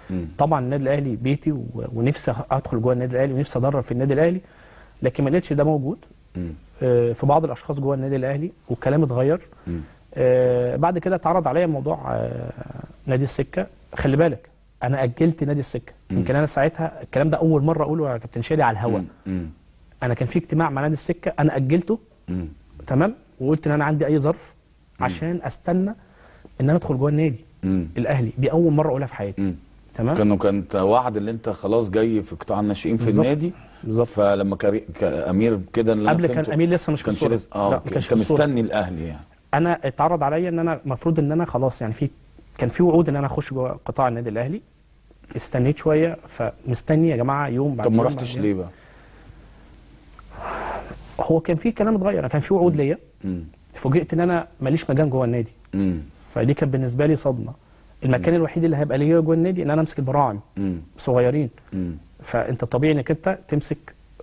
مم. طبعا النادي الاهلي بيتي و- ونفسي ادخل جوه النادي الاهلي ونفسي ادرب في النادي الاهلي لكن ما لقيتش ده موجود مم. آه، في بعض الاشخاص جوه النادي الاهلي والكلام اتغير مم. آه، بعد كده اتعرض عليا موضوع آه، نادي السكه خلي بالك انا اجلت نادي السكه يمكن انا ساعتها الكلام ده اول مره اقوله يا كابتن شادي على الهوا مم. انا كان في اجتماع مع نادي السكه انا اجلته مم. تمام وقلت ان انا عندي اي ظرف عشان استنى ان انا ادخل جوه النادي مم. الاهلي دي اول مره اقولها في حياتي مم. تمام كانوا كانت وعد اللي انت خلاص جاي في قطاع الناشئين في بالظبط. النادي بالظبط. فلما كري... كامير كده اللي أنا قبل كان فهمته، امير لسه مش في كانش الصوره لسه اه لا أوكي. ما كانش انت في الصوره مستني الاهلي يعني انا اتعرض عليا ان انا المفروض ان انا خلاص يعني في كان في وعود ان انا اخش جوه قطاع النادي الاهلي استنيت شويه فمستني يا جماعه يوم بعد طب ما يوم رحتش بعد ليه يوم. بقى؟ هو كان في كلام اتغير أنا كان في وعود ليا مم. فوجئت ان انا ماليش مكان جوه النادي مم. فدي كانت بالنسبه لي صدمه المكان الوحيد اللي هيبقى ليا جوه النادي ان انا امسك البراعم مم. صغيرين مم. فانت طبيعي انك انت تمسك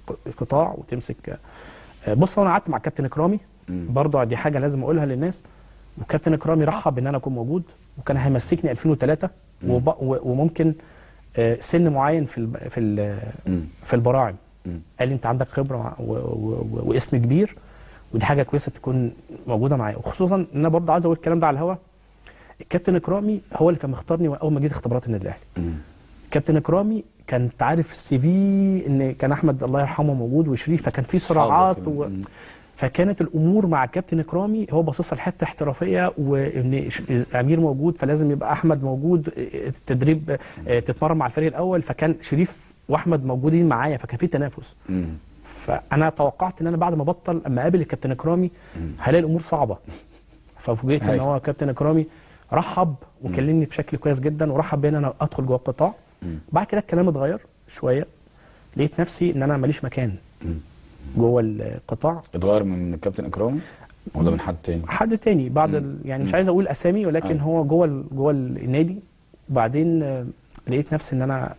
قطاع وتمسك آه، بص انا قعدت مع كابتن اكرامي مم. برضه دي حاجه لازم اقولها للناس وكابتن اكرامي رحب ان انا اكون موجود وكان هيمسكني 2003 وب... و- وممكن آه، سن معين في الب... في ال... مم. في البراعم مم. قال لي انت عندك خبره و... و... و... واسم كبير ودي حاجه كويسه تكون موجوده معايا وخصوصا ان انا برضه عايز اقول الكلام ده على الهوا الكابتن اكرامي هو اللي كان مختارني اول ما جيت اختبارات النادي الاهلي مم. كابتن اكرامي كان انت عارف في السي في ان كان احمد الله يرحمه موجود وشريف فكان في صراعات أصحابه و... كده. مم. فكانت الامور مع كابتن اكرامي هو باصص لحته احترافيه وان ش- امير موجود فلازم يبقى احمد موجود التدريب آه، تتمرن مع الفريق الاول فكان شريف واحمد موجودين معايا فكان في تنافس مم. فانا توقعت ان انا بعد ما بطل اما اقابل الكابتن اكرامي هلاقي الامور صعبه ففوجئت ان أيوة. هو كابتن اكرامي رحب وكلمني بشكل كويس جدا ورحب بي ان انا ادخل جوه القطاع مم. بعد كده الكلام اتغير شويه لقيت نفسي ان انا ماليش مكان مم. جوه القطاع اتغير من الكابتن اكرامي ولا من حد تاني؟ حد تاني بعد ال... يعني مش عايز اقول اسامي ولكن أيوة. هو جوه ال... جوه النادي وبعدين آه، لقيت نفسي ان انا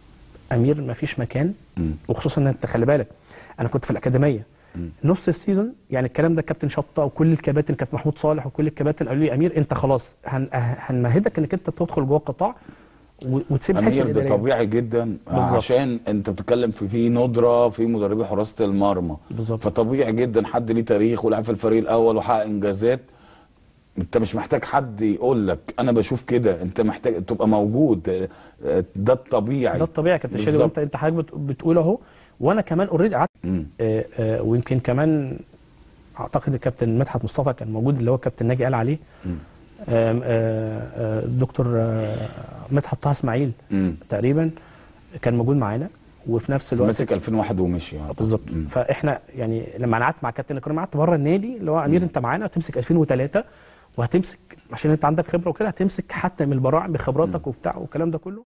امير ما فيش مكان مم. وخصوصا ان انت خلي بالك انا كنت في الاكاديميه مم. نص السيزون يعني الكلام ده كابتن شطه وكل الكباتن كابتن محمود صالح وكل الكباتن قالوا لي امير انت خلاص هن... هنمهدك انك انت تدخل جوه القطاع و... وتسيب الحته امير ده الاداريه طبيعي جدا بالظبط. عشان انت بتتكلم في في ندره في مدربي حراسه المرمى بالظبط. فطبيعي جدا حد ليه تاريخ ولعب في الفريق الاول وحقق انجازات انت مش محتاج حد يقول لك انا بشوف كده انت محتاج تبقى موجود اه، ده الطبيعي ده الطبيعي يا كابتن شادي بالظبط. وانت انت حضرتك بت... بتقول اهو وانا كمان اوريدي قعدت مم. آه، آه، ويمكن كمان اعتقد الكابتن مدحت مصطفى كان موجود اللي هو الكابتن ناجي قال عليه مم. آم، آه، آه، الدكتور آه، مدحت طه اسماعيل مم. تقريبا كان موجود معانا وفي نفس الوقت مسك 2001 ومشي يعني. بالظبط مم. فاحنا يعني لما انا قعدت مع كابتن اكرام قعدت بره النادي اللي هو امير انت معانا هتمسك 2003 وهتمسك عشان انت عندك خبره وكده هتمسك حتى من البراعم بخبراتك وبتاع والكلام ده كله